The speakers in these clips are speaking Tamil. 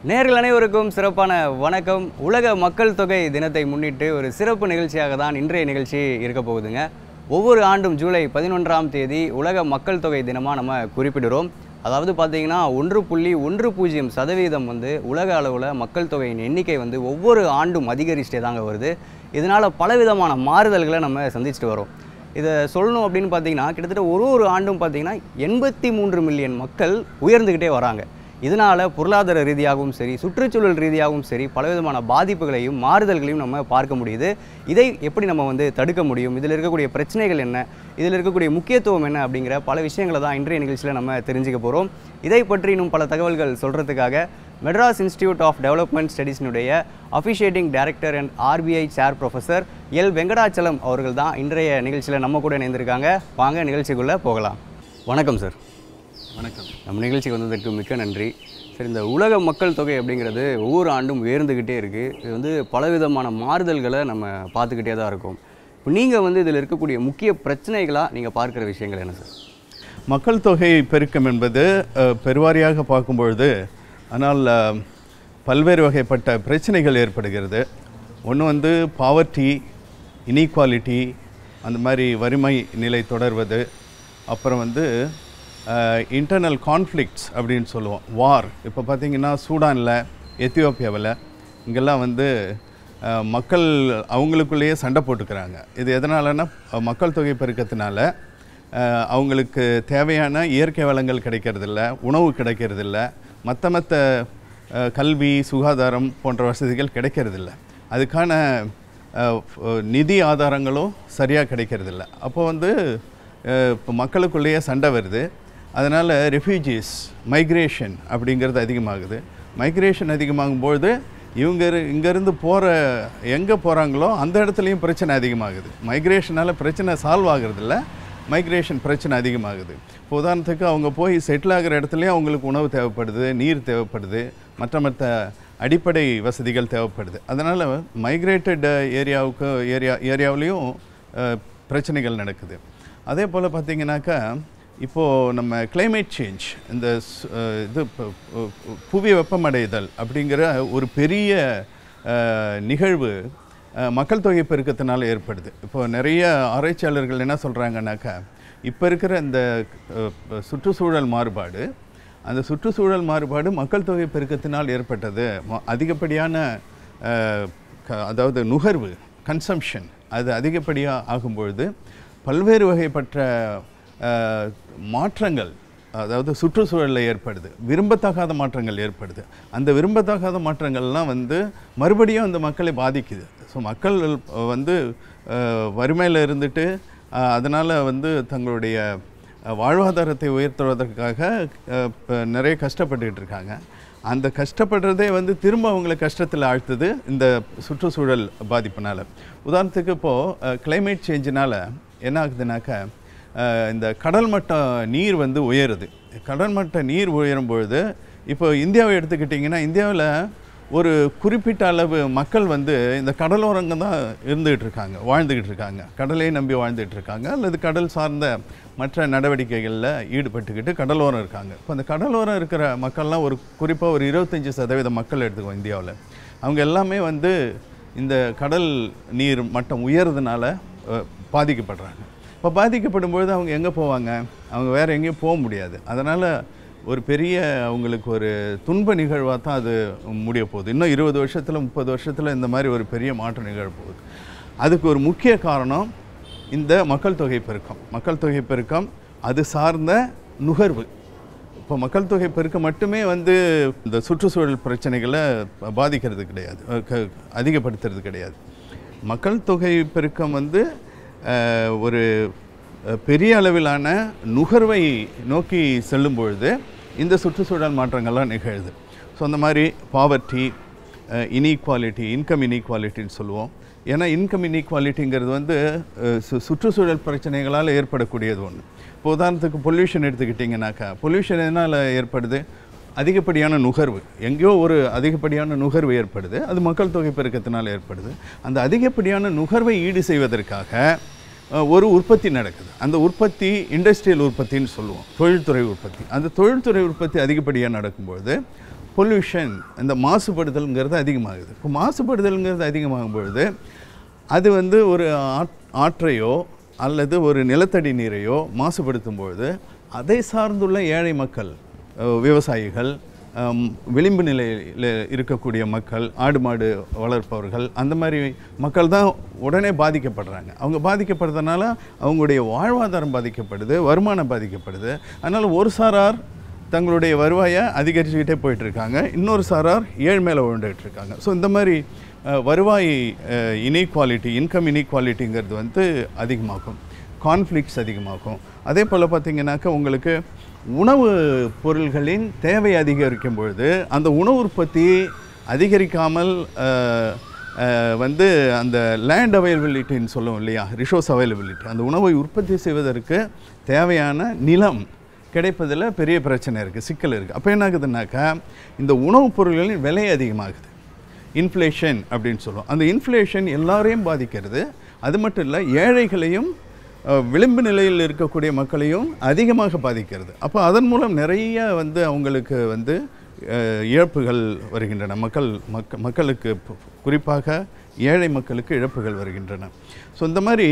நேர்கள் அனைவருக்கும் சிறப்பான வணக்கம் உலக மக்கள் தொகை தினத்தை முன்னிட்டு ஒரு சிறப்பு நிகழ்ச்சியாக தான் இன்றைய நிகழ்ச்சி இருக்க போகுதுங்க ஒவ்வொரு ஆண்டும் ஜூலை பதினொன்றாம் தேதி உலக மக்கள் தொகை தினமாக நம்ம குறிப்பிடுறோம் அதாவது பார்த்தீங்கன்னா ஒன்று புள்ளி ஒன்று பூஜ்ஜியம் சதவீதம் வந்து உலக அளவில் மக்கள் தொகையின் எண்ணிக்கை வந்து ஒவ்வொரு ஆண்டும் அதிகரிச்சுட்டே தாங்க வருது இதனால் பலவிதமான மாறுதல்களை நம்ம சந்திச்சுட்டு வரோம் இதை சொல்லணும் அப்படின்னு பார்த்தீங்கன்னா கிட்டத்தட்ட ஒரு ஒரு ஆண்டும் பார்த்தீங்கன்னா எண்பத்தி மூன்று மில்லியன் மக்கள் உயர்ந்துக்கிட்டே வராங்க இதனால் பொருளாதார ரீதியாகவும் சரி சுற்றுச்சூழல் ரீதியாகவும் சரி பலவிதமான பாதிப்புகளையும் மாறுதல்களையும் நம்ம பார்க்க முடியுது இதை எப்படி நம்ம வந்து தடுக்க முடியும் இதில் இருக்கக்கூடிய பிரச்சனைகள் என்ன இதில் இருக்கக்கூடிய முக்கியத்துவம் என்ன அப்படிங்கிற பல விஷயங்களை தான் இன்றைய நிகழ்ச்சியில் நம்ம தெரிஞ்சுக்க போகிறோம் இதை பற்றி இன்னும் பல தகவல்கள் சொல்கிறதுக்காக மெட்ராஸ் இன்ஸ்டிடியூட் ஆஃப் டெவலப்மெண்ட் ஸ்டடீஸினுடைய officiating director and RBI chair professor L Venkatachalam அவர்கள் தான் இன்றைய நிகழ்ச்சியில் நம்ம கூட இணைந்திருக்காங்க வாங்க நிகழ்ச்சிக்குள்ளே போகலாம் வணக்கம் சார் வணக்கம் நம்ம நிகழ்ச்சிக்கு வந்ததற்கு மிக்க நன்றி சரி இந்த உலக மக்கள் தொகை அப்படிங்கிறது ஒவ்வொரு ஆண்டும் உயர்ந்துக்கிட்டே இருக்குது இது வந்து பலவிதமான மாறுதல்களை நம்ம பார்த்துக்கிட்டே தான் இருக்கோம் இப்போ நீங்கள் வந்து இதில் இருக்கக்கூடிய முக்கிய பிரச்சனைகளாக நீங்கள் பார்க்குற விஷயங்கள் என்ன சார் மக்கள் தொகை பெருக்கம் என்பது அஹ், பெருவாரியாக பார்க்கும்பொழுது ஆனால் அஹ், பல்வேறு வகைப்பட்ட பிரச்சனைகள் ஏற்படுகிறது ஒன்று வந்து பாவர்ட்டி இனீக்வாலிட்டி அந்த மாதிரி வறுமை நிலை தொடர்வது அப்புறம் வந்து இன்டர்னல் கான்ஃப்ளிக்ட்ஸ் அப்படின்னு சொல்லுவோம் வார் இப்போ பார்த்தீங்கன்னா சூடானில் எத்தியோப்பியாவில் இங்கெல்லாம் வந்து அஹ், மக்கள் அவங்களுக்குள்ளேயே சண்டை போட்டுக்கிறாங்க இது எதனாலன்னா அஹ், மக்கள் தொகை பெருக்கத்தினால அஹ், அவங்களுக்கு தேவையான இயற்கை வளங்கள் கிடைக்கிறதில்ல உணவு கிடைக்கிறதில்ல மற்ற மற்ற அஹ், கல்வி சுகாதாரம் போன்ற வசதிகள் கிடைக்கிறதில்ல அதுக்கான அஹ், அஹ், நிதி ஆதாரங்களும் சரியாக கிடைக்கிறதில்ல அப்போ வந்து அஹ், இப்போ மக்களுக்குள்ளேயே சண்டை வருது அதனால் ரெஃப்யூஜிஸ் மைக்ரேஷன் அப்படிங்கிறது அதிகமாகுது மைக்ரேஷன் அதிகமாகும்பொழுது இவங்க இரு- இங்கேருந்து போகிற எங்கே போகிறாங்களோ அந்த இடத்துலையும் பிரச்சனை அதிகமாகுது மைக்ரேஷனால் பிரச்சனை சால்வ் ஆகுறதில்ல மைக்ரேஷன் பிரச்சனை அதிகமாகுது இப்போ உதாரணத்துக்கு அவங்க போய் செட்டில் ஆகிற இடத்துலையும் அவங்களுக்கு உணவு தேவைப்படுது நீர் தேவைப்படுது மற்ற மற்ற அடிப்படை வசதிகள் தேவைப்படுது அதனால் மைக்ரேட்டட் ஏரியாவுக்கு ஏரியா ஏரியாவிலையும் அஹ், பிரச்சனைகள் நடக்குது அதே போல் பார்த்தீங்கன்னாக்கா இப்போது நம்ம climate சேஞ்ச் இந்த சு- அஹ், இது ப- பு- பு- புவி வெப்பமடைதல் அப்படிங்கிற ஒரு பெரிய அஹ், நிகழ்வு அஹ், மக்கள் தொகை பெருக்கத்தினால ஏற்படுது இப்போ நிறைய ஆராய்ச்சியாளர்கள் என்ன சொல்கிறாங்கன்னாக்கா இப்போ இருக்கிற இந்த அஹ், ப- சுற்றுச்சூழல் மாறுபாடு அந்த சுற்றுச்சூழல் மாறுபாடு மக்கள் தொகை பெருக்கத்தினால் ஏற்பட்டது ம- அதிகப்படியான அஹ், க- அதாவது நுகர்வு கன்சம்ஷன் அது அதிகப்படியாக ஆகும்பொழுது பல்வேறு வகைப்பட்ட அஹ், மாற்றங்கள் அதாவது சுற்றுச்சூழலில் ஏற்படுது விரும்பத்தகாத மாற்றங்கள் ஏற்படுது அந்த விரும்பத்தகாத மாற்றங்கள்லாம் வந்து மறுபடியும் அந்த மக்களை பாதிக்குது ஸோ மக்கள் வந்து வறுமையில் இருந்துட்டு அதனால் வந்து தங்களுடைய அஹ், வாழ்வாதாரத்தை உயர்த்துவதற்காக அஹ், இப்ப நிறைய கஷ்டப்பட்டுக்கிட்டு இருக்காங்க அந்த கஷ்டப்படுறதே வந்து திரும்ப அவங்களை கஷ்டத்தில் ஆழ்த்துது இந்த சுற்றுச்சூழல் பாதிப்புனால உதாரணத்துக்கு இப்போது climate சேஞ்சினால் என்ன ஆகுதுனாக்கா அஹ், இந்த கடல் மட்ட நீர் வந்து உயருது கடல் மட்ட நீர் உயரும் பொழுது இப்போ இந்தியாவை எடுத்துக்கிட்டிங்கன்னா இந்தியாவில் ஒரு குறிப்பிட்ட அளவு மக்கள் வந்து இந்த கடலோரங்க தான் இருந்துகிட்டு இருக்காங்க வாழ்ந்துக்கிட்டு இருக்காங்க கடலை நம்பி வாழ்ந்துகிட்டு இருக்காங்க அல்லது கடல் சார்ந்த மற்ற நடவடிக்கைகளில் ஈடுபட்டுக்கிட்டு கடலோரம் இருக்காங்க இப்போ அந்த கடலோரம் இருக்கிற மக்கள்லாம் ஒரு குறிப்பாக ஒரு இருபத்தஞ்சி சதவீத மக்கள் எடுத்துக்கோம் இந்தியாவில் அவங்க எல்லாமே வந்து இந்த கடல் நீர் மட்டம் உயர்றதுனால அஹ், பாதிக்கப்படுறாங்க இப்போ பாதிக்கப்படும் பொழுது அவங்க எங்கே போவாங்க அவங்க வேறு எங்கேயும் போக முடியாது அதனால் ஒரு பெரிய அவங்களுக்கு ஒரு துன்ப நிகழ்வாக தான் அது முடிய போகுது இன்னும் இருபது வருஷத்தில் முப்பது வருஷத்தில் இந்த மாதிரி ஒரு பெரிய மாற்றம் நிகழ போகுது அதுக்கு ஒரு முக்கிய காரணம் இந்த மக்கள் தொகை பெருக்கம் மக்கள் தொகை பெருக்கம் அது சார்ந்த நுகர்வு இப்போ மக்கள் தொகை பெருக்கம் மட்டுமே வந்து இந்த சுற்றுச்சூழல் பிரச்சனைகளை பாதிக்கிறது கிடையாது அஹ் க- அதிகப்படுத்துறது கிடையாது மக்கள் தொகை பெருக்கம் வந்து அஹ், ஒரு அஹ், பெரிய அளவிலான நுகர்வை நோக்கி செல்லும் பொழுது இந்த சுற்றுச்சூழல் மாற்றங்கள்லாம் நிகழுது ஸோ அந்த மாதிரி பாவர்ட்டி இன்இக்வாலிட்டி இன்கம் இன்இக்வாலிட்டின்னு சொல்லுவோம் ஏன்னா இன்கம் இன்இக்வாலிட்டிங்கிறது வந்து அஹ், சு- சுற்றுச்சூழல் பிரச்சனைகளால் ஏற்படக்கூடியது ஒன்று இப்போ உதாரணத்துக்கு பொல்யூஷன் எடுத்துக்கிட்டிங்கனாக்கா பொல்யூஷன் எதனால் ஏற்படுது அதிகப்படியான நுகர்வு எங்கேயோ ஒரு அதிகப்படியான நுகர்வு ஏற்படுது அது மக்கள் தொகை பெருக்கத்தினால் ஏற்படுது அந்த அதிகப்படியான நுகர்வை ஈடு செய்வதற்காக அஹ், ஒரு உற்பத்தி நடக்குது அந்த உற்பத்தி இண்டஸ்ட்ரியல் உற்பத்தின்னு சொல்லுவோம் தொழில்துறை உற்பத்தி அந்த தொழில்துறை உற்பத்தி அதிகப்படியாக நடக்கும்பொழுது பொல்யூஷன் இந்த மாசுபடுதல்ங்கிறது அதிகமாகுது இப்போ மாசுபடுதல்ங்கிறது அதிகமாகும் பொழுது அது வந்து ஒரு ஆற்- ஆற்றையோ அல்லது ஒரு நிலத்தடி நீரையோ மாசுபடுத்தும் பொழுது அதை சார்ந்துள்ள ஏழை மக்கள் அஹ், விவசாயிகள் அம், விளிம்பு நிலையில் இருக்கக்கூடிய மக்கள் ஆடு மாடு வளர்ப்பவர்கள் அந்த மாதிரி மக்கள் தான் உடனே பாதிக்கப்படுறாங்க அவங்க பாதிக்கப்படுறதுனால அவங்களுடைய வாழ்வாதாரம் பாதிக்கப்படுது வருமானம் பாதிக்கப்படுது அதனால் ஒரு சாரார் தங்களுடைய வருவாயை அதிகரிச்சுக்கிட்டே போயிட்டு இருக்காங்க இன்னொரு சாரார் ஏழ்மையில விழுந்துட்டு இருக்காங்க ஸோ இந்த மாதிரி அஹ், வருவாய் இனீக்வாலிட்டி இன்கம் இனீக்வாலிட்டிங்கிறது வந்து அதிகமாகும் கான்ஃப்ளிக்ஸ் அதிகமாகும் அதே போல் பார்த்தீங்கன்னாக்கா உங்களுக்கு உணவு பொருள்களின் தேவை அதிகரிக்கும் பொழுது அந்த உணவு உற்பத்தி அதிகரிக்காமல் அஹ், அஹ், வந்து அந்த லேண்ட் அவைலபிலிட்டின்னு சொல்லுவோம் இல்லையா ரிசோர்ஸ் அவைலபிலிட்டி அந்த உணவை உற்பத்தி செய்வதற்கு தேவையான நிலம் கிடைப்பதில் பெரிய பிரச்சனை இருக்குது சிக்கல் இருக்குது அப்போ என்ன ஆகுதுன்னாக்கா இந்த உணவுப் பொருள்களின் விலை அதிகமாகுது இன்ஃப்ளேஷன் அப்படின்னு சொல்லுவோம் அந்த இன்ஃப்ளேஷன் எல்லாரையும் பாதிக்கிறது அது மட்டும் இல்லை ஏழைகளையும் அஹ், விளிம்பு நிலையில் இருக்கக்கூடிய மக்களையும் அதிகமாக பாதிக்கிறது அப்போ அதன் மூலம் நிறைய வந்து அவங்களுக்கு வந்து அஹ், இழப்புகள் வருகின்றன மக்கள் மக்க மக்களுக்கு பு- குறிப்பாக ஏழை மக்களுக்கு இழப்புகள் வருகின்றன ஸோ இந்த மாதிரி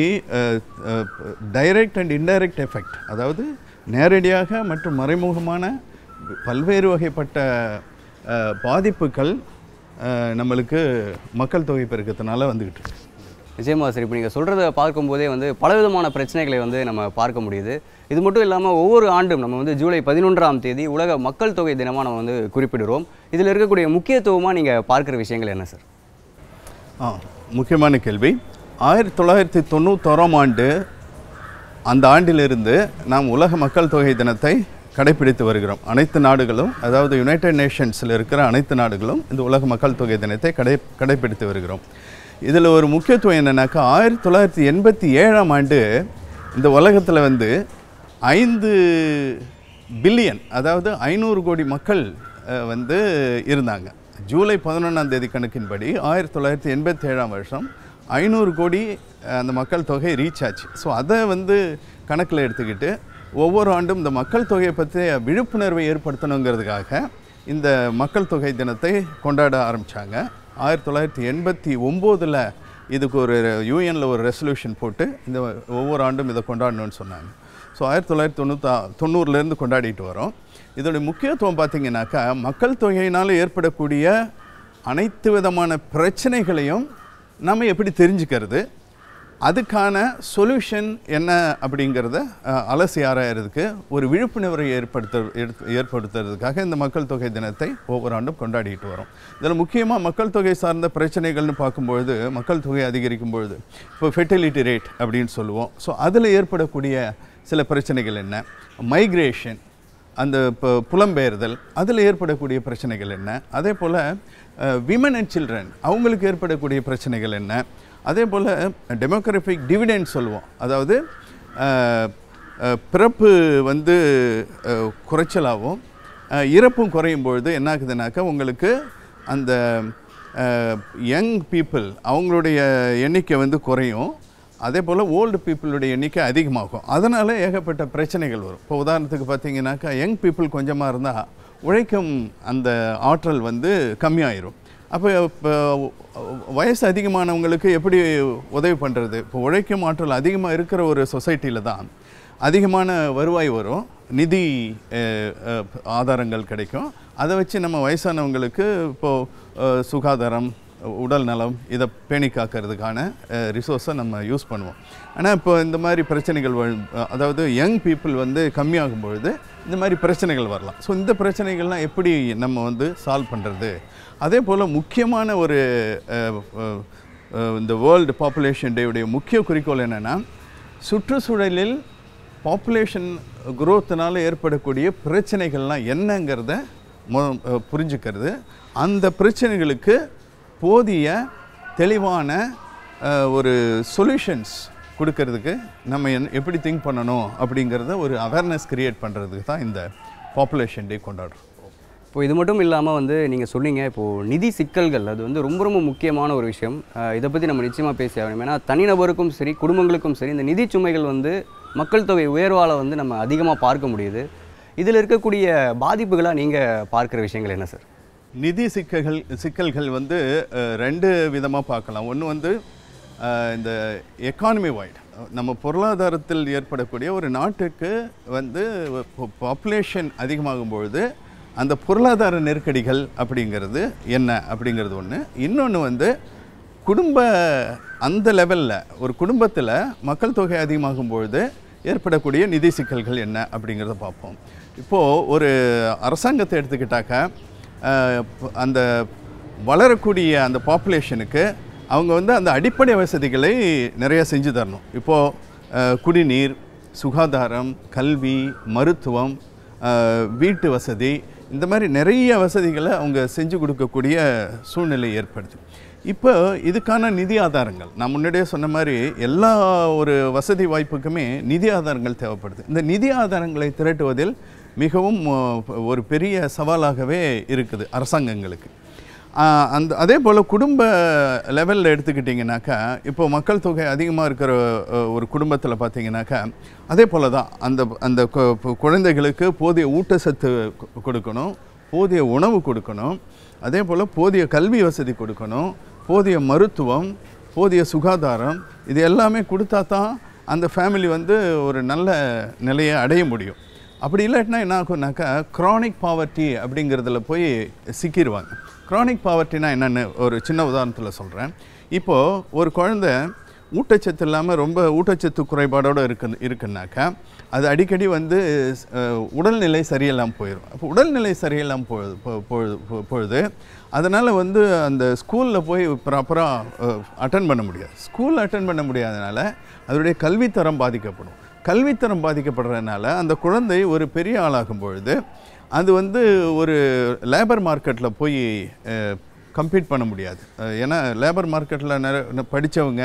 டைரக்ட் அண்ட் இன்டைரக்ட் எஃபெக்ட் அதாவது நேரடியாக மற்றும் மறைமுகமான பல்வேறு வகைப்பட்ட அஹ், பாதிப்புகள் அஹ், நம்மளுக்கு மக்கள் தொகை பெருக்கத்தினால வந்துக்கிட்டு இருக்கு நிச்சயமா சார் இப்போ நீங்கள் சொல்கிறத பார்க்கும்போதே வந்து பலவிதமான பிரச்சனைகளை வந்து நம்ம பார்க்க முடியுது இது மட்டும் இல்லாமல் ஒவ்வொரு ஆண்டும் நம்ம வந்து ஜூலை பதினொன்றாம் தேதி உலக மக்கள் தொகை தினமாக நம்ம வந்து குறிப்பிடுறோம் இதில் இருக்கக்கூடிய முக்கியத்துவமாக நீங்கள் பார்க்குற விஷயங்கள் என்ன சார் ஆ முக்கியமான கேள்வி ஆயிரத்தி தொள்ளாயிரத்தி தொண்ணூத்தோராம் ஆண்டு அந்த ஆண்டிலிருந்து நாம் உலக மக்கள் தொகை தினத்தை கடைபிடித்து வருகிறோம் அனைத்து நாடுகளும் அதாவது யுனைடெட் நேஷன்ஸில் இருக்கிற அனைத்து நாடுகளும் இந்த உலக மக்கள் தொகை தினத்தை கடை கடைபிடித்து வருகிறோம் இதில் ஒரு முக்கியத்துவம் என்னன்னாக்கா ஆயிரத்தி தொள்ளாயிரத்தி எண்பத்தி ஏழாம் ஆண்டு இந்த உலகத்தில் வந்து ஐந்து பில்லியன் அதாவது ஐநூறு கோடி மக்கள் அஹ், வந்து இருந்தாங்க ஜூலை பதினொன்றாம் தேதி கணக்கின்படி ஆயிரத்தி தொள்ளாயிரத்தி எண்பத்தி ஏழாம் வருஷம் ஐநூறு கோடி அஹ், அந்த மக்கள் தொகை ரீச் ஆச்சு ஸோ அதை வந்து கணக்கில் எடுத்துக்கிட்டு ஒவ்வொரு ஆண்டும் இந்த மக்கள் தொகையை பற்றிய விழிப்புணர்வை ஏற்படுத்தணுங்கிறதுக்காக இந்த மக்கள் தொகை தினத்தை கொண்டாட ஆரம்பித்தாங்க ஆயிரத்தி தொள்ளாயிரத்தி எண்பத்தி ஒம்போதில் இதுக்கு ஒரு யூஎனில் ஒரு ரெசல்யூஷன் போட்டு இந்த ஒவ்வொரு ஆண்டும் இதை கொண்டாடணும்னு சொன்னாங்க ஸோ ஆயிரத்தி தொள்ளாயிரத்தி தொண்ணூத்தா தொண்ணூறுலேருந்து கொண்டாடிட்டு வரோம் இதோடைய முக்கியத்துவம் பார்த்தீங்கன்னாக்கா மக்கள் தொகையினால் ஏற்படக்கூடிய அனைத்து விதமான பிரச்சனைகளையும் நம்ம எப்படி தெரிஞ்சுக்கிறது அதுக்கான சொல்யூஷன் என்ன அப்படிங்கிறத அஹ், அலசி ஆராயறதுக்கு ஒரு விழிப்புணர்வை ஏற்படுத்த எடுத்து- ஏற்படுத்துறதுக்காக இந்த மக்கள் தொகை தினத்தை ஒவ்வொரு ஆண்டும் கொண்டாடிட்டு வரோம் இதில் முக்கியமாக மக்கள் தொகை சார்ந்த பிரச்சனைகள்னு பார்க்கும்பொழுது மக்கள் தொகை அதிகரிக்கும் பொழுது இப்போ ஃபெர்டிலிட்டி ரேட் அப்படின்னு சொல்லுவோம் ஸோ அதில் ஏற்படக்கூடிய சில பிரச்சனைகள் என்ன மைக்ரேஷன் அந்த இப்போ புலம்பெயர்தல் அதில் ஏற்படக்கூடிய பிரச்சனைகள் என்ன அதே போல் விமன் அண்ட் சில்ட்ரன் அவங்களுக்கு ஏற்படக்கூடிய பிரச்சனைகள் என்ன அதே போல் டெமோக்ராஃபிக் டிவிடெண்ட் சொல்லுவோம் அதாவது அஹ், அஹ், பிறப்பு வந்து அஹ், குறைச்சலாகவும் அஹ், இறப்பும் குறையும் பொழுது என்ன ஆகுதுனாக்கா உங்களுக்கு அந்த யங் பீப்புள் அவங்களுடைய எண்ணிக்கை வந்து குறையும் அதே போல் ஓல்டு பீப்புளுடைய எண்ணிக்கை அதிகமாகும் அதனால் ஏகப்பட்ட பிரச்சனைகள் வரும் இப்போ உதாரணத்துக்கு பார்த்தீங்கன்னாக்கா யங் பீப்புள் கொஞ்சமாக இருந்தால் உழைக்கும் அந்த ஆற்றல் வந்து கம்மியாயிரும் அப்போ இப்போ வயசு அதிகமானவங்களுக்கு எப்படி உதவி பண்ணுறது இப்போ உழைக்கும் ஆற்றல் அதிகமாக இருக்கிற ஒரு சொசைட்டியில் தான் அதிகமான வருவாய் வரும் நிதி அஹ், அஹ், ஆதாரங்கள் கிடைக்கும் அதை வச்சு நம்ம வயசானவங்களுக்கு இப்போது சுகாதாரம் உடல் நலம் இதை பேணி காக்கிறதுக்கான ரிசோர்ஸை நம்ம யூஸ் பண்ணுவோம் ஆனால் இப்போ இந்த மாதிரி பிரச்சனைகள் வ- அதாவது யங் பீப்புள் வந்து கம்மியாகும் பொழுது இந்த மாதிரி பிரச்சனைகள் வரலாம் ஸோ இந்த பிரச்சனைகள்லாம் எப்படி நம்ம வந்து சால்வ் பண்ணுறது அதே போல் முக்கியமான ஒரு அஹ், அஹ், அஹ், இந்த வேர்ல்டு பாப்புலேஷன் டேவுடைய முக்கிய குறிக்கோள் என்னென்னா சுற்றுச்சூழலில் பாப்புலேஷன் குரோத்தினால ஏற்படக்கூடிய பிரச்சனைகள்லாம் என்னங்கிறத மொ அஹ் புரிஞ்சுக்கிறது அந்த பிரச்சனைகளுக்கு போதிய தெளிவான அஹ், ஒரு சொல்யூஷன்ஸ் கொடுக்கறதுக்கு நம்ம என் எப்படி திங்க் பண்ணணும் அப்படிங்கிறத ஒரு அவேர்னஸ் கிரியேட் பண்ணுறதுக்கு தான் இந்த பாப்புலேஷன் டே கொண்டாடுறோம் இப்போ இது மட்டும் இல்லாமல் வந்து நீங்கள் சொன்னீங்க இப்போது நிதி சிக்கல்கள் அது வந்து ரொம்ப ரொம்ப முக்கியமான ஒரு விஷயம் அஹ் இதை பற்றி நம்ம நிச்சயமாக பேசி ஆகணும் ஏன்னா தனிநபருக்கும் சரி குடும்பங்களுக்கும் சரி இந்த நிதி சுமைகள் வந்து மக்கள் தொகை உயர்வால் வந்து நம்ம அதிகமாக பார்க்க முடியுது இதில் இருக்கக்கூடிய பாதிப்புகளாக நீங்கள் பார்க்குற விஷயங்கள் என்ன சார் நிதி சிக்கல்கள் சிக்கல்கள் வந்து அஹ், ரெண்டு விதமாக பார்க்கலாம் ஒன்று வந்து அஹ், இந்த எக்கானமி வைட் நம்ம பொருளாதாரத்தில் ஏற்படக்கூடிய ஒரு நாட்டுக்கு வந்து பாப்புலேஷன் அதிகமாகும் பொழுது அந்த பொருளாதார நெருக்கடிகள் அப்படிங்கிறது என்ன அப்படிங்கிறது ஒன்று இன்னொன்று வந்து குடும்ப அந்த லெவலில் ஒரு குடும்பத்தில் மக்கள் தொகை அதிகமாகும் பொழுது ஏற்படக்கூடிய நிதி சிக்கல்கள் என்ன அப்படிங்கிறத பார்ப்போம் இப்போது ஒரு அரசாங்கத்தை எடுத்துக்கிட்டாக்கா அஹ், ப- அந்த வளரக்கூடிய அந்த பாப்புலேஷனுக்கு அவங்க வந்து அந்த அடிப்படை வசதிகளை நிறைய செஞ்சு தரணும் இப்போது குடிநீர் சுகாதாரம் கல்வி மருத்துவம் அஹ், வீட்டு வசதி இந்த மாதிரி நிறைய வசதிகளை அவங்க செஞ்சு கொடுக்கக்கூடிய சூழ்நிலை ஏற்படுது இப்போ இதுக்கான நிதி ஆதாரங்கள் நான் முன்னாடியே சொன்ன மாதிரி எல்லா ஒரு வசதி வாய்ப்புக்குமே நிதி ஆதாரங்கள் தேவைப்படுது இந்த நிதி ஆதாரங்களை திரட்டுவதில் மிகவும் அஹ், ஒரு பெரிய சவாலாகவே இருக்குது அரசாங்கங்களுக்கு ஆஹ் அந்த அதே போல் குடும்ப லெவலில் எடுத்துக்கிட்டிங்கனாக்கா இப்போ மக்கள் தொகை அதிகமாக இருக்கிற அஹ், ஒரு குடும்பத்தில் பார்த்தீங்கன்னாக்கா அதே போல் தான் அந்த அந்த கு- கு- குழந்தைகளுக்கு போதிய ஊட்டச்சத்து கொ- கொடுக்கணும் போதிய உணவு கொடுக்கணும் அதே போல் போதிய கல்வி வசதி கொடுக்கணும் போதிய மருத்துவம் போதிய சுகாதாரம் இது எல்லாமே கொடுத்தா தான் அந்த ஃபேமிலி வந்து ஒரு நல்ல நிலையை அடைய முடியும் அப்படி இல்லாட்டினா என்ன ஆகும்னாக்கா க்ரானிக் பாவர்ட்டி அப்படிங்கிறதுல போய் சிக்கிடுவாங்க க்ரானிக் பாவர்ட்டினா என்னென்னு ஒரு சின்ன உதாரணத்தில் சொல்கிறேன் இப்போது ஒரு குழந்தை ஊட்டச்சத்து இல்லாமல் ரொம்ப ஊட்டச்சத்து குறைபாடோடு இருக்கு இருக்குன்னாக்கா அது அடிக்கடி வந்து அஹ், உடல்நிலை சரியில்லாமல் போயிடும் அப்போ உடல்நிலை சரியில்லாமல் பொழுது பொ- பொழுது பொ- பொழுது அதனால் வந்து அந்த ஸ்கூலில் போய் ப்ராப்பராக அட்டன் பண்ண முடியாது ஸ்கூல் அட்டன் பண்ண முடியாதனால அதனுடைய கல்வித்தரம் பாதிக்கப்படும் கல்வித்தரம் பாதிக்கப்படுறதுனால அந்த குழந்தை ஒரு பெரிய ஆளாகும் பொழுது அது வந்து ஒரு லேபர் மார்க்கெட்டில் போய் கம்பீட் பண்ண முடியாது அஹ், ஏன்னா லேபர் மார்க்கெட்டில் நிறைய படித்தவங்க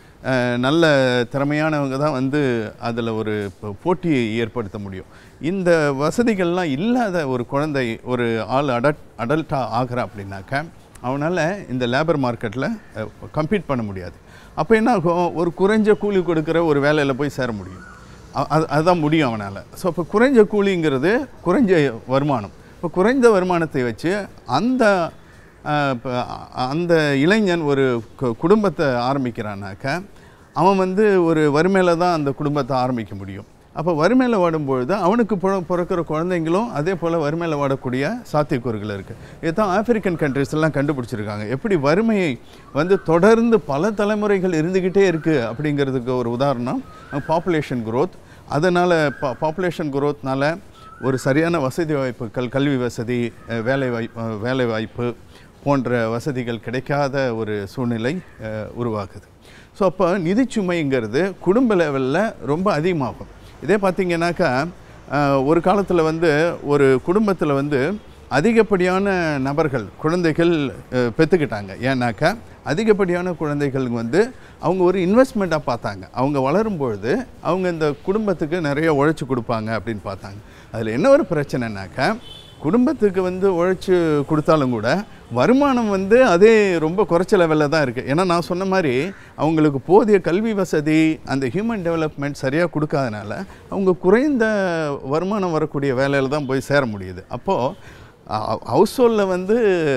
நல்ல திறமையானவங்க தான் வந்து அதில் ஒரு போ- போட்டியை ஏற்படுத்த முடியும் இந்த வசதிகள்லாம் இல்லாத ஒரு குழந்தை ஒரு ஆள் அடட் அடல்ட்டாக ஆகிறா அப்படின்னாக்கா அவனால் இந்த லேபர் மார்க்கெட்டில் கம்பீட் பண்ண முடியாது அப்போ என்ன ஆகும் ஒரு குறைஞ்ச கூலி கொடுக்குற ஒரு வேலையில் போய் சேர முடியும் அ- அது அதுதான் முடியும் அவனால் ஸோ இப்போ குறைஞ்ச கூலிங்கிறது குறைஞ்ச வருமானம் இப்போ குறைந்த வருமானத்தை வச்சு அந்த அஹ், இப்ப அ- அந்த இளைஞன் ஒரு கு- குடும்பத்தை ஆரம்பிக்கிறானாக்கா அவன் வந்து ஒரு வறுமையில் தான் அந்த குடும்பத்தை ஆரம்பிக்க முடியும் அப்போ வறுமையில் வாடும்பொழுது அவனுக்கு பிற- பிறக்கிற குழந்தைங்களும் அதே போல் வறுமையில் வாடக்கூடிய சாத்தியக்கூறுகள் இருக்குது இதுதான் ஆப்பிரிக்கன் கண்ட்ரிஸ் எல்லாம் கண்டுபிடிச்சிருக்காங்க எப்படி வறுமையை வந்து தொடர்ந்து பல தலைமுறைகள் இருந்துக்கிட்டே இருக்குது அப்படிங்கிறதுக்கு ஒரு உதாரணம் பாப்புலேஷன் growth அதனால் பா பாப்புலேஷன் growthனால ஒரு சரியான வசதி வாய்ப்புகள் கல்வி வசதி அஹ், வேலை வாய்ப்பு வேலை வாய்ப்பு போன்ற வசதிகள் கிடைக்காத ஒரு சூழ்நிலை அஹ், உருவாகுது ஸோ அப்போ நிதிச்சுமைங்கிறது குடும்ப லெவலில் ரொம்ப அதிகமாகும் இதே பார்த்தீங்கன்னாக்கா அஹ், ஒரு காலத்தில் வந்து ஒரு குடும்பத்தில் வந்து அதிகப்படியான நபர்கள் குழந்தைகள் அஹ், பெற்றுக்கிட்டாங்க ஏன்னாக்கா அதிகப்படியான குழந்தைகள் வந்து அவங்க ஒரு இன்வெஸ்ட்மெண்ட்டாக பார்த்தாங்க அவங்க வளரும்பொழுது அவங்க இந்த குடும்பத்துக்கு நிறைய உழைச்சி கொடுப்பாங்க அப்படின்னு பார்த்தாங்க அதில் என்ன ஒரு பிரச்சனைனாக்கா குடும்பத்துக்கு வந்து உழைச்சி கொடுத்தாலும் கூட வருமானம் வந்து அதே ரொம்ப குறைச்ச லெவலில் தான் இருக்குது ஏன்னா நான் சொன்ன மாதிரி அவங்களுக்கு போதிய கல்வி வசதி அந்த ஹியூமன் டெவலப்மெண்ட் சரியாக கொடுக்காதனால அவங்க குறைந்த வருமானம் வரக்கூடிய வேலையில் தான் போய் சேர முடியுது அப்போது ஹவுஸ் ஹோல்டில் வந்து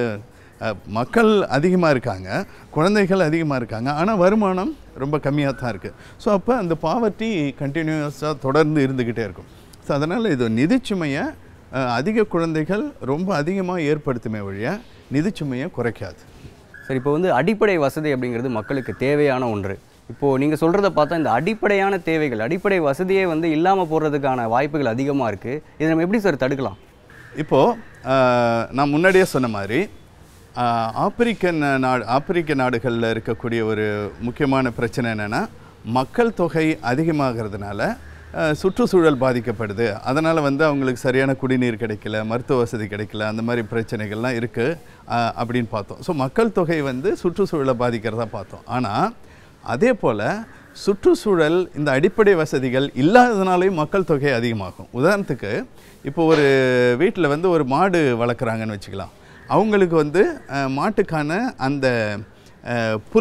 அஹ், மக்கள் அதிகமாக இருக்காங்க குழந்தைகள் அதிகமாக இருக்காங்க ஆனால் வருமானம் ரொம்ப கம்மியாக தான் இருக்குது ஸோ அப்போ அந்த பாவர்ட்டி கண்டினியூஸாக தொடர்ந்து இருந்துக்கிட்டே இருக்கும் ஸோ அதனால் இது நிதிச்சுமையை அஹ், அதிக குழந்தைகள் ரொம்ப அதிகமாக ஏற்படுத்துமே வழிய நிதிச்சுமையை குறைக்காது சரி இப்போ வந்து அடிப்படை வசதி அப்படிங்கிறது மக்களுக்கு தேவையான ஒன்று இப்போது நீங்கள் சொல்கிறத பார்த்தா இந்த அடிப்படையான தேவைகள் அடிப்படை வசதியே வந்து இல்லாமல் போடுறதுக்கான வாய்ப்புகள் அதிகமாக இருக்குது இதை நம்ம எப்படி சார் தடுக்கலாம் இப்போது நான் முன்னாடியே சொன்ன மாதிரி ஆஹ், ஆப்பிரிக்கன் நாடு ஆப்பிரிக்க நாடுகளில் இருக்கக்கூடிய ஒரு முக்கியமான பிரச்சனை என்னென்னா மக்கள் தொகை அதிகமாகிறதுனால ஆஹ், சுற்றுச்சூழல் பாதிக்கப்படுது அதனால் வந்து அவங்களுக்கு சரியான குடிநீர் கிடைக்கல மருத்துவ வசதி கிடைக்கல அந்த மாதிரி பிரச்சனைகள்லாம் இருக்குது அப்படின்னு பார்த்தோம் ஸோ மக்கள் தொகை வந்து சுற்றுச்சூழலை பாதிக்கிறதா பார்த்தோம் ஆனால் அதே போல் சுற்றுச்சூழல் இந்த அடிப்படை வசதிகள் இல்லாததுனாலையும் மக்கள் தொகை அதிகமாகும் உதாரணத்துக்கு இப்போ ஒரு வீட்டில் வந்து ஒரு மாடு வளர்க்குறாங்கன்னு வச்சுக்கலாம் அவங்களுக்கு வந்து அஹ், மாட்டுக்கான அந்த அஹ், புல்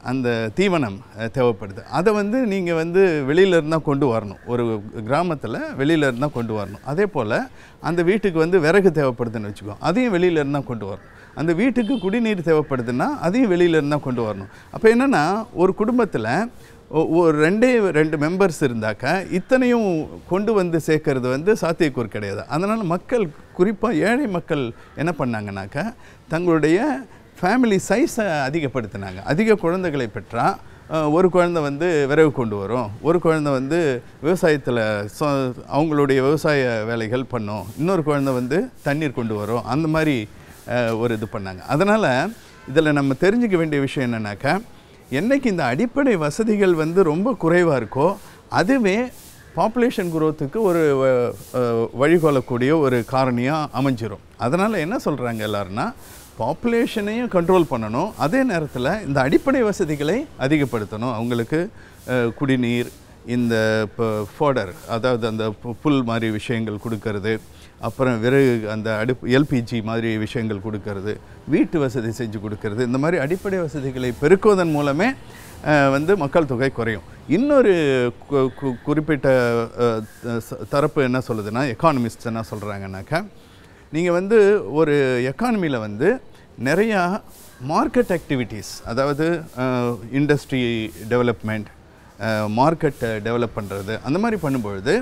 அந்த தீவனம் அஹ், தேவைப்படுது அதை வந்து நீங்கள் வந்து வெளியில இருந்தால் கொண்டு வரணும் ஒரு கிராமத்தில் வெளியில இருந்தால் கொண்டு வரணும் அதே போல் அந்த வீட்டுக்கு வந்து விறகு தேவைப்படுதுன்னு வச்சுக்கோ அதையும் வெளியில இருந்தால் கொண்டு வரணும் அந்த வீட்டுக்கு குடிநீர் தேவைப்படுதுன்னா அதையும் வெளியில இருந்தால் கொண்டு வரணும் அப்போ என்னென்னா ஒரு குடும்பத்தில் ஒ- ஒரு ரெண்டே ரெண்டு மெம்பர்ஸ் இருந்தாக்க இத்தனையும் கொண்டு வந்து சேர்க்கறது வந்து சாத்தியக்கூறு கிடையாது அதனால் மக்கள் குறிப்பாக ஏழை மக்கள் என்ன பண்ணாங்கனாக்கா தங்களுடைய ஃபேமிலி சைஸை அதிகப்படுத்தினாங்க அதிக குழந்தைகளை பெற்றா அஹ், ஒரு குழந்தை வந்து விரைவு கொண்டு வரும் ஒரு குழந்தை வந்து விவசாயத்தில் அவங்களுடைய விவசாய வேலைகள் பண்ணும் இன்னொரு குழந்தை வந்து தண்ணீர் கொண்டு வரும் அந்த மாதிரி அஹ், ஒரு இது பண்ணாங்க அதனால் இதில் நம்ம தெரிஞ்சுக்க வேண்டிய விஷயம் என்னன்னாக்கா என்னைக்கு இந்த அடிப்படை வசதிகள் வந்து ரொம்ப குறைவாக இருக்கோ அதுவே பாப்புலேஷன் குரோத்துக்கு ஒரு அஹ், அஹ், வழிகொள்ளக்கூடிய ஒரு காரணியாக அமைஞ்சிரும் அதனால் என்ன சொல்கிறாங்க எல்லாருன்னா பாப்புலேஷனையும் கண்ட்ரோல் பண்ணணும் அதே நேரத்தில் இந்த அடிப்படை வசதிகளை அதிகப்படுத்தணும் அவங்களுக்கு அஹ், குடிநீர் இந்த இப்போ ஃபோடர் அதாவது அந்த பு- புல் மாதிரி விஷயங்கள் கொடுக்கறது அப்புறம் விறகு அந்த அடுப்பு எல்பிஜி மாதிரி விஷயங்கள் கொடுக்கறது வீட்டு வசதி செஞ்சு கொடுக்கறது இந்த மாதிரி அடிப்படை வசதிகளை பெருக்குவதன் மூலமே அஹ், வந்து மக்கள் தொகை குறையும் இன்னொரு கு- கு- குறிப்பிட்ட அஹ், ச- தரப்பு என்ன சொல்லுதுன்னா எக்கானமிஸ்ட் என்ன சொல்கிறாங்கன்னாக்கா நீங்கள் வந்து ஒரு எக்கானமியில் வந்து நிறையா மார்க்கெட் ஆக்டிவிட்டீஸ் அதாவது இண்டஸ்ட்ரி டெவலப்மெண்ட் மார்க்கெட்டை டெவலப் பண்ணுறது அந்த மாதிரி பண்ணும்பொழுது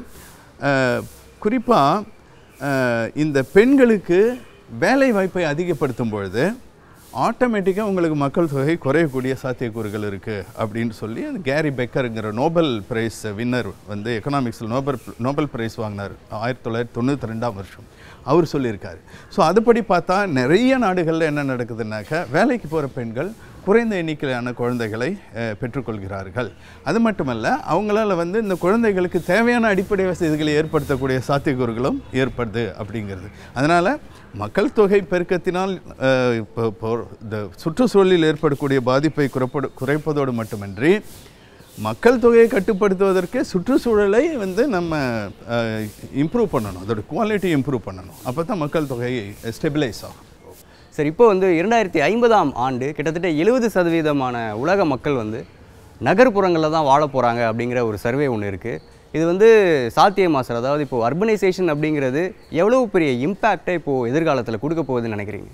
குறிப்பாக இந்த பெண்களுக்கு வேலை வாய்ப்பை அதிகப்படுத்தும் பொழுது ஆட்டோமேட்டிக்காக உங்களுக்கு மக்கள் தொகை குறையக்கூடிய சாத்தியக்கூறுகள் இருக்குது அப்படின்னு சொல்லி அந்த கேரி பெக்கருங்கிற நோபல் பிரைஸ் வின்னர் வந்து எக்கனாமிக்ஸில் நோபல் நோபல் பிரைஸ் வாங்கினார் ஆயிரத்தி தொள்ளாயிரத்தி தொண்ணூற்றி ரெண்டாம் வருஷம் அவர் சொல்லியிருக்காரு ஸோ அதுபடி பார்த்தா நிறைய நாடுகளில் என்ன நடக்குதுன்னாக்கா வேலைக்கு போகிற பெண்கள் குறைந்த எண்ணிக்கையிலான குழந்தைகளை அஹ், பெற்றுக்கொள்கிறார்கள் அது மட்டுமல்ல அவங்களால வந்து இந்த குழந்தைகளுக்கு தேவையான அடிப்படை வசதிகளை ஏற்படுத்தக்கூடிய சாத்தியக்கூறுகளும் ஏற்படுது அப்படிங்கிறது அதனால் மக்கள் தொகை பெருக்கத்தினால் அஹ், இப்போ இப்போ இந்த சுற்றுச்சூழலில் ஏற்படக்கூடிய பாதிப்பை குறைப்படு குறைப்பதோடு மட்டுமின்றி மக்கள் தொகையை கட்டுப்படுத்துவதற்கு சுற்றுச்சூழலை வந்து நம்ம இம்ப்ரூவ் பண்ணணும் அதோட குவாலிட்டி இம்ப்ரூவ் பண்ணணும் அப்போ தான் மக்கள் தொகை ஸ்டெபிலைஸ் ஆகும் சரி இப்போ வந்து இரண்டாயிரத்தி ஐம்பதாம் ஆண்டு கிட்டத்தட்ட எழுபது சதவீதமான உலக மக்கள் வந்து நகர்ப்புறங்களில் தான் வாழ போகிறாங்க அப்படிங்கிற ஒரு சர்வே ஒன்று இருக்குது இது வந்து சாத்தியமா சார் அதாவது இப்போது அர்பனைசேஷன் அப்படிங்கிறது எவ்வளோ பெரிய இம்பேக்டை இப்போது எதிர்காலத்தில் கொடுக்க போகுதுன்னு நினைக்கிறீங்க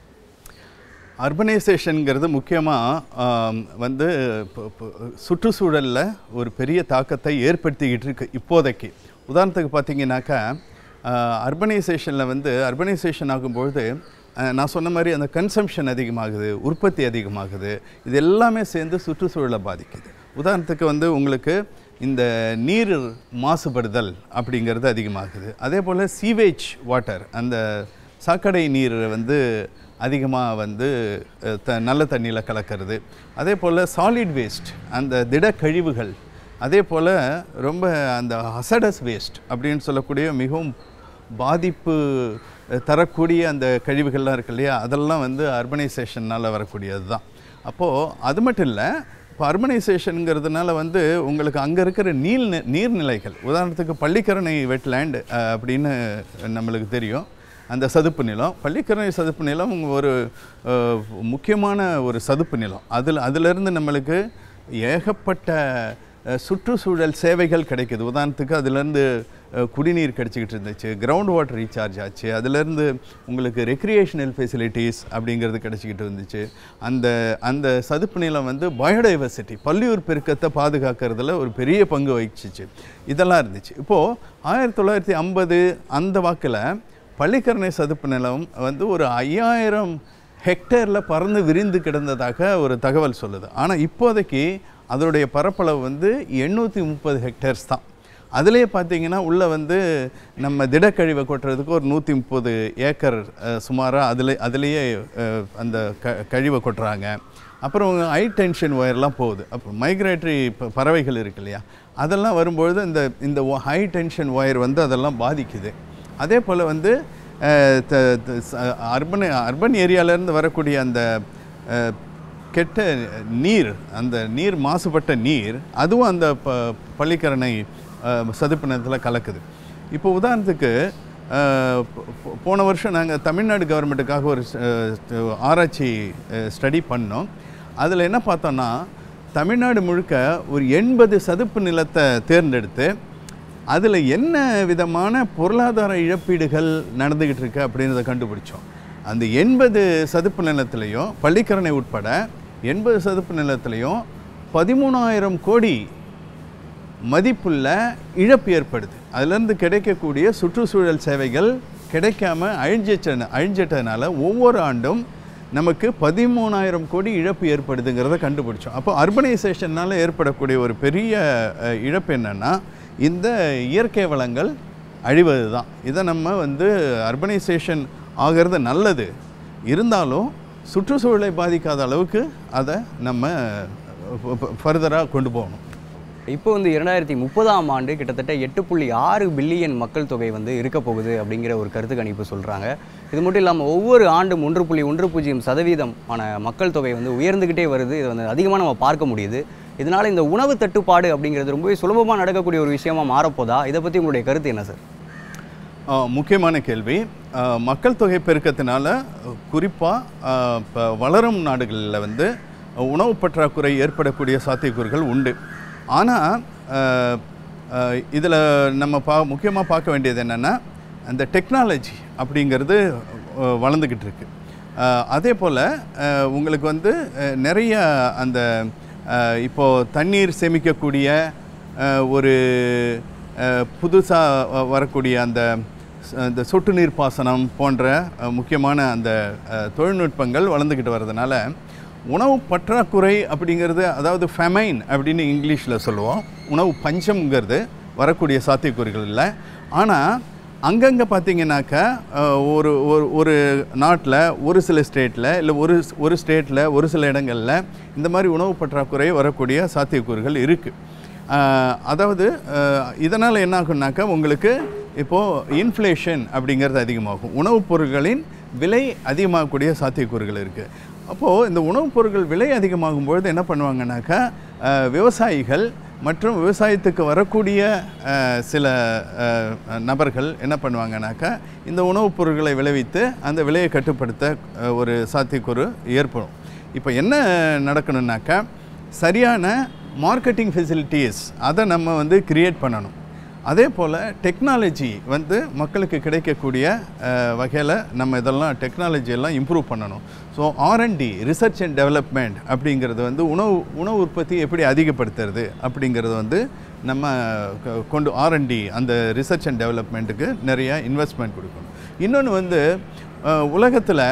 அர்பனைசேஷனுங்கிறது முக்கியமாக வந்து இப்போ- இப்போ சுற்றுச்சூழலில் ஒரு பெரிய தாக்கத்தை ஏற்படுத்திக்கிட்டு இருக்கு இப்போதைக்கு உதாரணத்துக்கு பார்த்தீங்கன்னாக்கா அர்பனைசேஷனில் வந்து அர்பனைசேஷன் ஆகும்பொழுது அஹ், நான் சொன்ன மாதிரி அந்த கன்சம்ஷன் அதிகமாகுது உற்பத்தி அதிகமாகுது இது எல்லாமே சேர்ந்து சுற்றுச்சூழலை பாதிக்குது உதாரணத்துக்கு வந்து உங்களுக்கு இந்த நீர் மாசுபடுதல் அப்படிங்கிறது அதிகமாகுது அதே போல் சீவேஜ் வாட்டர் அந்த சாக்கடை நீர் வந்து அதிகமாக வந்து அஹ், த நல்ல தண்ணியில் கலக்கிறது அதே போல் சாலிட் வேஸ்ட் அந்த திட கழிவுகள் அதே போல் ரொம்ப அந்த ஹசடஸ் வேஸ்ட் அப்படின்னு சொல்லக்கூடிய மிகவும் பாதிப்பு அஹ், தரக்கூடிய அந்த கழிவுகள்லாம் இருக்கு இல்லையா அதெல்லாம் வந்து அர்பனைசேஷனால் வரக்கூடியது தான் அப்போது அது மட்டும் இல்லை இப்போ அர்பனைசேஷனுங்கிறதுனால வந்து உங்களுக்கு அங்கே இருக்கிற நீர் நீர்நிலைகள் உதாரணத்துக்கு பள்ளிக்கரணை வெட்லேண்ட் அப்படின்னு நம்மளுக்கு தெரியும் அந்த சதுப்பு நிலம் பள்ளிக்கரணை சதுப்பு நிலம் ஒரு அஹ், முக்கியமான ஒரு சதுப்பு நிலம் அதில் அதிலிருந்து நம்மளுக்கு ஏகப்பட்ட அஹ், சுற்றுச்சூழல் சேவைகள் கிடைக்குது உதாரணத்துக்கு அதுலேருந்து அஹ், குடிநீர் கிடச்சிக்கிட்டு இருந்துச்சு கிரவுண்ட் வாட்டர் ரீசார்ஜ் ஆச்சு அதுலேருந்து உங்களுக்கு ரெக்ரியேஷனல் ஃபெசிலிட்டிஸ் அப்படிங்கிறது கிடச்சிக்கிட்டு இருந்துச்சு அந்த அந்த சதுப்பு நிலம் வந்து பயோடைவர்சிட்டி பல்லுயிர் பெருக்கத்தை பாதுகாக்கிறதுல ஒரு பெரிய பங்கு வகிச்சிச்சு இதெல்லாம் இருந்துச்சு இப்போது ஆயிரத்தி தொள்ளாயிரத்தி ஐம்பது அந்த வாக்கில் பள்ளிக்கரணை சதுப்பு நிலம் வந்து ஒரு ஐயாயிரம் ஹெக்டேரில் பறந்து விரிந்து கிடந்ததாக ஒரு தகவல் சொல்லுது ஆனால் இப்போதைக்கு அதோடைய பரப்பளவு வந்து எண்ணூற்றி முப்பது ஹெக்டேர்ஸ் தான் அதுலேயே பார்த்தீங்கன்னா உள்ளே வந்து நம்ம திடக்கழிவை கொட்டுறதுக்கு ஒரு நூற்றி முப்பது ஏக்கர் சுமாராக அதில் அதுலேயே அஹ், அந்த க கழிவை கொட்டுறாங்க அப்புறம் ஹை டென்ஷன் ஒயர்லாம் போகுது அப்புறம் மைக்ரேட்டரி பறவைகள் இருக்கு இல்லையா அதெல்லாம் வரும்பொழுது இந்த இந்த ஹை டென்ஷன் ஒயர் வந்து அதெல்லாம் பாதிக்குது அதே போல் வந்து அர்பன் அர்பன் ஏரியாவிலேருந்து வரக்கூடிய அந்த அஹ், கெட்ட நீர் அந்த நீர் மாசுபட்ட நீர் அதுவும் அந்த ப பள்ளிக்கரணை அஹ், சதுப்பு நிலத்தில் கலக்குது இப்போ உதாரணத்துக்கு அஹ், போ- போ- போன வருஷம் நாங்கள் தமிழ்நாடு கவர்மெண்ட்டுக்காக ஒரு அஹ், ஆராய்ச்சி ஸ்டடி பண்ணோம் அதில் என்ன பார்த்தோன்னா தமிழ்நாடு முழுக்க ஒரு எண்பது சதுப்பு நிலத்தை தேர்ந்தெடுத்து அதில் என்ன விதமான பொருளாதார இழப்பீடுகள் நடந்துக்கிட்டு இருக்கு அப்படின்றத கண்டுபிடிச்சோம் அந்த எண்பது சதுப்பு நிலத்திலையும் பள்ளிக்கரணை உட்பட எண்பது சதுப்பு நிலத்திலையும் பதிமூணாயிரம் கோடி மதிப்புள்ள இழப்பு ஏற்படுது அதுலேருந்து கிடைக்கக்கூடிய சுற்றுச்சூழல் சேவைகள் கிடைக்காம அழிஞ்சிச்ச அழிஞ்சிட்டதுனால ஒவ்வொரு ஆண்டும் நமக்கு பதிமூணாயிரம் கோடி இழப்பு ஏற்படுதுங்கிறத கண்டுபிடிச்சோம் அப்போ அர்பனைசேஷனால் ஏற்படக்கூடிய ஒரு பெரிய அஹ், இழப்பு என்னென்னா இந்த இயற்கை வளங்கள் அழிவது தான் இதை நம்ம வந்து அர்பனைசேஷன் ஆகிறது நல்லது இருந்தாலும் சுற்றுச்சூழலை பாதிக்காத அளவுக்கு அதை நம்ம ஃபர்தராக கொண்டு போகணும் இப்போ வந்து இரண்டாயிரத்தி முப்பதாம் ஆண்டு கிட்டத்தட்ட எட்டு புள்ளி ஆறு பில்லியன் மக்கள் தொகை வந்து இருக்க போகுது அப்படிங்கிற ஒரு கருத்து கணிப்பு சொல்கிறாங்க இது மட்டும் இல்லாமல் ஒவ்வொரு ஆண்டும் ஒன்று புள்ளி ஒன்று பூஜ்ஜியம் சதவீதமான மக்கள் தொகை வந்து உயர்ந்துக்கிட்டே வருது இது வந்து அதிகமாக நம்ம பார்க்க முடியுது இதனால் இந்த உணவு தட்டுப்பாடு அப்படிங்கிறது ரொம்பவே சுலபமாக நடக்கக்கூடிய ஒரு விஷயமா மாறப்போதா இதை பற்றி உங்களுடைய கருத்து என்ன சார் ஆ, முக்கியமான கேள்வி ஆ, மக்கள் தொகை பெருக்கத்தினால குறிப்பாக இப்போ வளரும் நாடுகளில் வந்து உணவு பற்றாக்குறை ஏற்படக்கூடிய சாத்தியக்கூறுகள் உண்டு ஆனால் இதில் நம்ம பா முக்கியமாக பார்க்க வேண்டியது என்னென்னா அந்த டெக்னாலஜி அப்படிங்கிறது ஆ, வளர்ந்துக்கிட்டு இருக்கு ஆ, அதே போல் உங்களுக்கு வந்து ஆ, நிறைய அந்த ஆ, இப்போ தண்ணீர் சேமிக்கக்கூடிய ஆ, ஒரு புதுசாக வரக்கூடிய அந்த ச- இந்த சொட்டு நீர் பாசனம் போன்ற அஹ், முக்கியமான அந்த அஹ், தொழில்நுட்பங்கள் வளர்ந்துக்கிட்டு வர்றதுனால உணவு பற்றாக்குறை அப்படிங்கிறது அதாவது ஃபெமைன் அப்படின்னு இங்கிலீஷில் சொல்லுவோம் உணவு பஞ்சம்ங்கிறது வரக்கூடிய சாத்தியக்கூறுகள் இல்லை ஆனால் அங்கங்கே பார்த்தீங்கன்னாக்கா அஹ், ஒரு ஒரு ஒரு நாட்டில் ஒரு சில ஸ்டேட்டில் இல்லை ஒரு ஒரு ஸ்டேட்டில் ஒரு சில இடங்களில் இந்த மாதிரி உணவு பற்றாக்குறை வரக்கூடிய சாத்தியக்கூறுகள் இருக்குது ஆஹ் அதாவது இதனால் என்ன ஆகும்னாக்கா உங்களுக்கு இப்போது இன்ஃப்ளேஷன் அப்படிங்கிறது அதிகமாகும் உணவுப் பொருட்களின் விலை அதிகமாகக்கூடிய சாத்தியக்கூறுகள் இருக்குது அப்போது இந்த உணவுப் பொருட்கள் விலை அதிகமாகும் பொழுது என்ன பண்ணுவாங்கனாக்கா ஆஹ் விவசாயிகள் மற்றும் விவசாயத்துக்கு வரக்கூடிய ஆஹ் சில ஆஹ் நபர்கள் என்ன பண்ணுவாங்கனாக்கா இந்த உணவுப் பொருட்களை விளைவித்து அந்த விலையை கட்டுப்படுத்த ஆஹ் ஒரு சாத்தியக்கூறு ஏற்படும் இப்போ என்ன நடக்கணும்னாக்கா சரியான மார்க்கெட்டிங் ஃபெசிலிட்டிஸ் அதை நம்ம வந்து கிரியேட் பண்ணணும் அதே போல் டெக்னாலஜி வந்து மக்களுக்கு கிடைக்கக்கூடிய வகையில் நம்ம இதெல்லாம் டெக்னாலஜி எல்லாம் இம்ப்ரூவ் பண்ணணும் so R and D research and development அப்படிங்கிறது வந்து உணவு உணவு உற்பத்தி எப்படி அதிகப்படுத்துறது அப்படிங்கிறது வந்து நம்ம க- கொண்டு ஆர்என்டி அந்த ரிசர்ச் அண்ட் டெவலப்மெண்ட்டுக்கு நிறைய இன்வெஸ்ட்மெண்ட் கொடுக்கணும் இன்னொன்று வந்து உலகத்தில்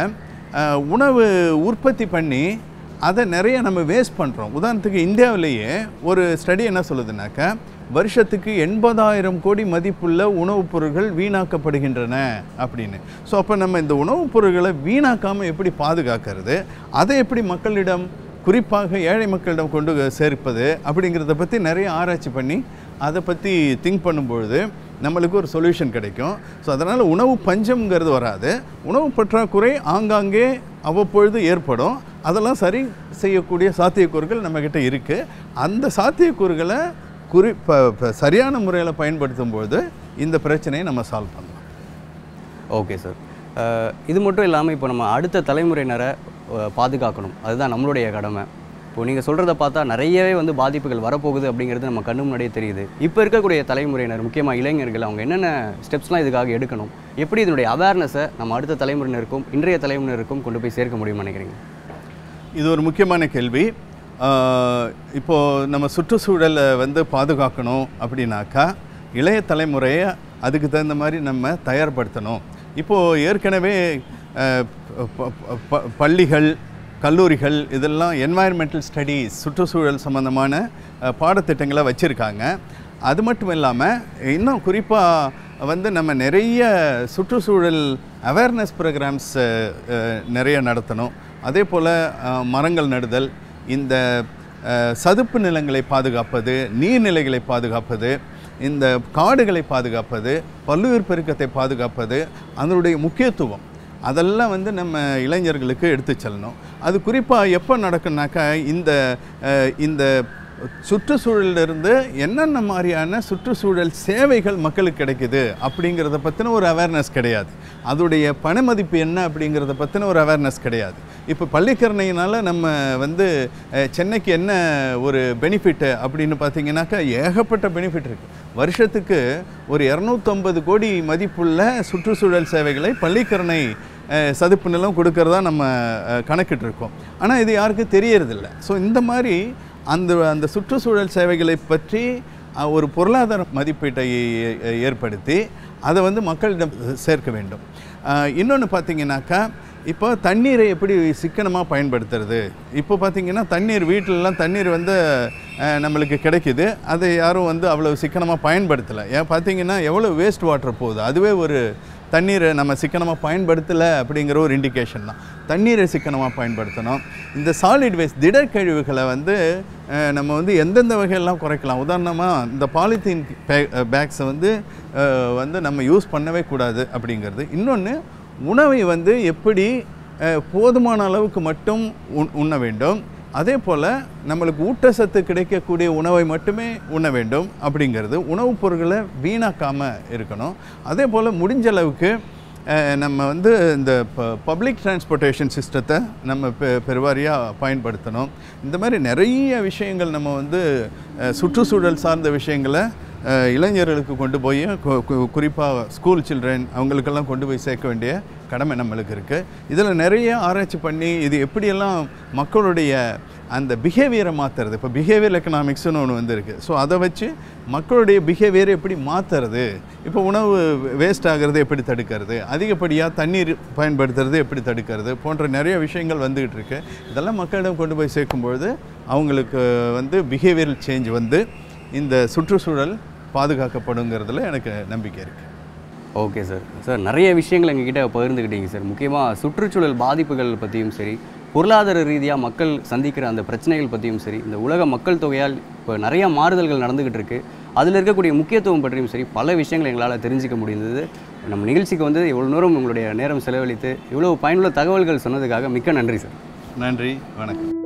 உணவு உற்பத்தி பண்ணி அதை நிறைய நம்ம வேஸ்ட் பண்ணுறோம் உதாரணத்துக்கு இந்தியாவிலேயே ஒரு ஸ்டடி என்ன சொல்லுதுனாக்கா வருஷத்துக்கு எண்பதாயிரம் கோடி மதிப்புள்ள உணவுப் பொருட்கள் வீணாக்கப்படுகின்றன அப்படின்னு ஸோ அப்போ நம்ம இந்த உணவுப் பொருட்களை வீணாக்காமல் எப்படி பாதுகாக்கிறது அதை எப்படி மக்களிடம் குறிப்பாக ஏழை மக்களிடம் கொண்டு சேர்ப்பது அப்படிங்கிறத பற்றி நிறைய ஆராய்ச்சி பண்ணி அதை பற்றி திங்க் பண்ணும்பொழுது நம்மளுக்கு ஒரு சொல்யூஷன் கிடைக்கும் ஸோ அதனால் உணவு பஞ்சம்ங்கிறது வராது உணவு பற்றாக்குறை ஆங்காங்கே அவ்வப்பொழுது ஏற்படும் அதெல்லாம் சரி செய்யக்கூடிய சாத்தியக்கூறுகள் நம்மக்கிட்ட இருக்குது அந்த சாத்தியக்கூறுகளை குறி ப ப- சரியான முறையில் பயன்படுத்தும் பொழுது இந்த பிரச்சனையை நம்ம சால்வ் பண்ணலாம் ஓகே சார் அஹ், இது மட்டும் இல்லாமல் இப்போ நம்ம அடுத்த தலைமுறையினரை அஹ், பாதுகாக்கணும் அதுதான் நம்மளுடைய கடமை இப்போ நீங்கள் சொல்கிறத பார்த்தா நிறையவே வந்து பாதிப்புகள் வரப்போகுது அப்படிங்கிறது நம்ம கண்ணு முன்னாடியே தெரியுது இப்போ இருக்கக்கூடிய தலைமுறையினர் முக்கியமாக இளைஞர்கள் அவங்க என்னென்ன ஸ்டெப்ஸ்லாம் இதுக்காக எடுக்கணும் எப்படி இதனுடைய அவேர்னஸை நம்ம அடுத்த தலைமுறையினருக்கும் இன்றைய தலைமுறையினருக்கும் கொண்டு போய் சேர்க்க முடியும்னு நினைக்கிறீங்க இது ஒரு முக்கியமான கேள்வி ஆஹ், இப்போ நம்ம சுற்றுச்சூழலை வந்து பாதுகாக்கணும் அப்படின்னாக்கா இளைய தலைமுறையை அதுக்கு தகுந்த மாதிரி நம்ம தயார்படுத்தணும் இப்போது ஏற்கனவே ஆஹ், ப- ப- ப- பள்ளிகள் கல்லூரிகள் இதெல்லாம் என்வாயர்மெண்டல் ஸ்டடீஸ் சுற்றுச்சூழல் சம்மந்தமான அஹ், பாடத்திட்டங்களை வச்சுருக்காங்க அது மட்டும் இல்லாமல் இன்னும் குறிப்பாக வந்து நம்ம நிறைய சுற்றுச்சூழல் அவேர்னஸ் ப்ரோக்ராம்ஸ் நிறைய நடத்தணும் அதே போல் மரங்கள் நடுதல் இந்த அஹ், சதுப்பு நிலங்களை பாதுகாப்பது நீர்நிலைகளை பாதுகாப்பது இந்த காடுகளை பாதுகாப்பது பல்லுயிர் பெருக்கத்தை பாதுகாப்பது அதனுடைய முக்கியத்துவம் அதெல்லாம் வந்து நம்ம இளைஞர்களுக்கு எடுத்து செல்லணும் அது குறிப்பாக எப்போ நடக்கும்னாக்கா இந்த அஹ், இந்த சுற்றுச்சூழலிருந்து என்னென்ன மாதிரியான சுற்றுச்சூழல் சேவைகள் மக்களுக்கு கிடைக்குது அப்படிங்கிறத பற்றின ஒரு அவேர்னஸ் கிடையாது அதோடைய பண மதிப்பு என்ன அப்படிங்கிறத பற்றின ஒரு அவேர்னஸ் கிடையாது இப்போ பள்ளிக்கரணையினால் நம்ம வந்து அஹ், சென்னைக்கு என்ன ஒரு பெனிஃபிட்டு அப்படின்னு பார்த்தீங்கன்னாக்கா ஏகப்பட்ட பெனிஃபிட் இருக்குது வருஷத்துக்கு ஒரு இரநூத்தம்பது கோடி மதிப்புள்ள சுற்றுச்சூழல் சேவைகளை பள்ளிக்கரணை அஹ், சதுப்பு நிலம் கொடுக்கறதா நம்ம அஹ், கணக்கிட்டு இருக்கோம் ஆனால் இது யாருக்கும் தெரியறதில்ல ஸோ இந்த மாதிரி அந்த அந்த சுற்றுச்சூழல் சேவைகளை பற்றி அஹ், ஒரு பொருளாதார மதிப்பீட்டை அஹ், ஏற்படுத்தி அதை வந்து மக்களிடம் சேர்க்க வேண்டும் இன்னொன்று பார்த்தீங்கன்னாக்கா இப்போ தண்ணீரை எப்படி சிக்கனமாக பயன்படுத்துறது இப்போ பார்த்தீங்கன்னா தண்ணீர் வீட்டிலலாம் தண்ணீர் வந்து அஹ், நம்மளுக்கு கிடைக்குது அதை யாரும் வந்து அவ்வளோ சிக்கனமாக பயன்படுத்தலை ஏன் பார்த்தீங்கன்னா எவ்வளோ வேஸ்ட் வாட்டர் போகுது அதுவே ஒரு தண்ணீரை நம்ம சிக்கனமாக பயன்படுத்தலை அப்படிங்கிற ஒரு இண்டிகேஷன் தான் தண்ணீரை சிக்கனமாக பயன்படுத்தணும் இந்த சாலிட் வேஸ்ட் திடக்கழிவுகளை வந்து அஹ், நம்ம வந்து எந்தெந்த வகையெல்லாம் குறைக்கலாம் உதாரணமாக இந்த பாலித்தீன் பேக்ஸை வந்து அஹ், வந்து நம்ம யூஸ் பண்ணவே கூடாது அப்படிங்கிறது இன்னொன்று உணவை வந்து எப்படி அஹ், போதுமான அளவுக்கு மட்டும் உண் உண்ண வேண்டும் அதே போல் நம்மளுக்கு ஊட்டச்சத்து கிடைக்கக்கூடிய உணவை மட்டுமே உண்ண வேண்டும் அப்படிங்கிறது உணவுப் பொருட்களை வீணாக்காமல் இருக்கணும் அதே போல் முடிஞ்ச அளவுக்கு அஹ், நம்ம வந்து இந்த பப்ளிக் டிரான்ஸ்போர்ட்டேஷன் சிஸ்டத்தை நம்ம பெ பெருவாரியாக பயன்படுத்தணும் இந்த மாதிரி நிறைய விஷயங்கள் நம்ம வந்து அஹ், சுற்றுச்சூழல் சார்ந்த விஷயங்களை அஹ், இளைஞர்களுக்கு கொண்டு போய் குறிப்பாக ஸ்கூல் சில்ட்ரன் அவங்களுக்கெல்லாம் கொண்டு போய் சேர்க்க வேண்டிய கடமை நம்மளுக்கு இருக்குது இதில் நிறைய ஆராய்ச்சி பண்ணி இது எப்படியெல்லாம் மக்களுடைய அந்த பிஹேவியரை மாற்றுறது இப்போ பிஹேவியர் எக்கனாமிக்ஸ்னு ஒன்று வந்திருக்கு ஸோ அதை வச்சு மக்களுடைய பிஹேவியரை எப்படி மாற்றுறது இப்போ உணவு வேஸ்ட் ஆகிறது எப்படி தடுக்கிறது அதிகப்படியாக தண்ணீர் பயன்படுத்துறது எப்படி தடுக்கிறது போன்ற நிறைய விஷயங்கள் வந்துகிட்டு இருக்கு இதெல்லாம் மக்களிடம் கொண்டு போய் சேர்க்கும்பொழுது அவங்களுக்கு வந்து பிஹேவியரல் சேஞ்ச் வந்து இந்த சுற்றுச்சூழல் பாதுகாக்கப்படுங்கிறதுல எனக்கு நம்பிக்கை இருக்குது ஓகே சார் சார் நிறைய விஷயங்கள் எங்ககிட்ட பகிர்ந்துக்கிட்டீங்க சார் முக்கியமாக சுற்றுச்சூழல் பாதிப்புகள் பற்றியும் சரி பொருளாதார ரீதியாக மக்கள் சந்திக்கிற அந்த பிரச்சனைகள் பற்றியும் சரி இந்த உலக மக்கள் தொகையால் இப்போ நிறைய மாறுதல்கள் நடந்துக்கிட்டு இருக்கு அதில் இருக்கக்கூடிய முக்கியத்துவம் பற்றியும் சரி பல விஷயங்கள் எங்களால் தெரிஞ்சுக்க முடிந்தது நம்ம நிகழ்ச்சிக்கு வந்து இவ்வளோ நேரம் உங்களுடைய நேரம் செலவழித்து இவ்வளோ பயனுள்ள தகவல்கள் சொன்னதுக்காக மிக்க நன்றி சார் நன்றி வணக்கம்